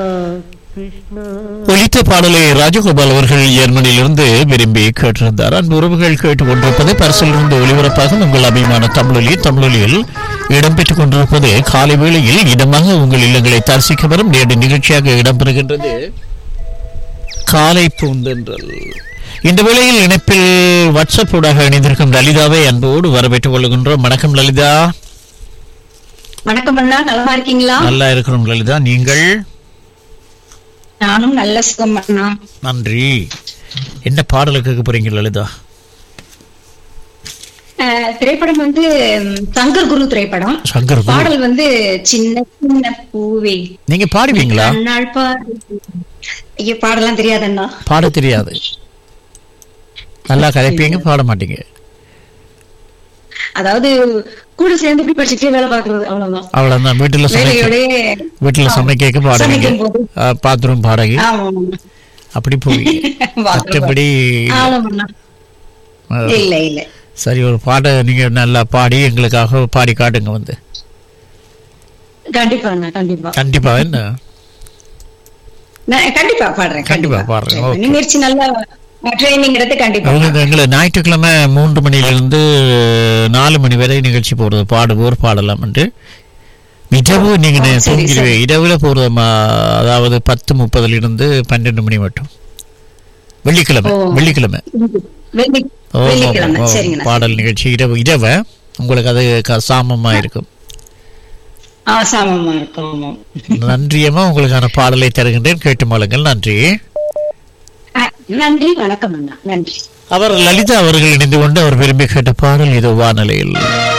ஒலித்த பாடலை ராஜகோபால் அவர்கள் ஜெர்மனியிலிருந்து விரும்பி கேட்டிருந்தார் அன்பு உறவுகள் கேட்டுக் கொண்டிருப்பது பரிசிலிருந்து ஒளிபரப்பாக உங்கள் அபிமான தமிழொலி தமிழொலியில் இடம்பெற்றுக் கொண்டிருப்பது காலை வேளையில் இதமாக உங்கள் இல்லங்களை தரிசிக்க வரும் நேரடி நிகழ்ச்சியாக இடம்பெறுகின்றது காலை பூந்தென்றல் இந்த வேளையில் இணைப்பில் வாட்ஸ்அப் ஊடாக இணைந்திருக்கும் லலிதாவை அன்போடு வரவேற்றுக் கொள்கின்றோம் வணக்கம் லலிதா வணக்கம் அண்ணா நலமா இருக்கீங்களா நல்லா இருக்கிறோம் லலிதா நீங்கள் நானும் நல்ல சுகம் அண்ணா நன்றி என்ன பாடலை கேட்க போறீங்க லலிதா அஹ், திரைப்படம் வந்து ம், சங்கர் குரு திரைப்படம் சங்கர் குரு. பாடல் வந்து சின்ன சின்ன பூவே நீங்க பாடுவீங்களா கண்ணாள் பாடு ஐயோ பாடலாம் தெரியாது அண்ணா பாட தெரியாது நல்லா கதைப்பீங்க பாட மாட்டீங்க அதாவது கூட சேர்ந்து இப்படி படிச்சுட்டே வேலை பார்க்கறது அவ்வளவுதான் அவ்வளவுதான் வீட்டுல சமைக்க வேலையோட வீட்டுல சமைக்க பாடுவீங்க சமைக்கும் போது. பாத்ரூம் பாடகி ஆமா ஆமா. அப்படி போவீங்க மற்றபடி ஆமா அண்ணா அஹ், இல்ல இல்ல சரி ஒரு பாட நீங்க நல்லா பாடி எங்களுக்காக பாடி காட்டுங்க வந்து கண்டிப்பா அண்ணா கண்டிப்பா கண்டிப்பா என்ன நான் கண்டிப்பா பாடுறேன் கண்டிப்பா பாடுறேன், okay. முயற்சி நல்லா ட்ரைனிங் எடுத்து கண்டிப்பா அவங்க எங்களை ஞாயிற்றுக்கிழமை மூன்று மணியிலிருந்து நாலு மணி வரை நிகழ்ச்சி போடுறது பாடுவோர் பாடலாம் என்று இரவு நீங்க ஆ, சரி, தூங்கிடுவே இரவுல போறது ம- அதாவது பத்து முப்பதுல இருந்து பன்னெண்டு மணி மட்டும் வெள்ளிக்கிழமை ஓ. வெள்ளிக்கிழமை வெள்ளி ஓ, வெள்ளிக்கிழமை ஓ, ஓ, சரிங்கண்ணா பாடல் நிகழ்ச்சி இரவு இரவு உங்களுக்கு அது க- சாமமா இருக்கும் ஆசாமமா இருக்கும் ஆமாம். நன்றியம்மா உங்களுக்கான பாடலை தருகின்றேன் கேட்டு மாளுங்கள் நன்றி ஆ, நன்றி வணக்கம் அண்ணா நன்றி அவர் லலிதா அவர்கள் இணைந்து கொண்டு அவர் விரும்பி கேட்ட பாடல் இது வானொலியில்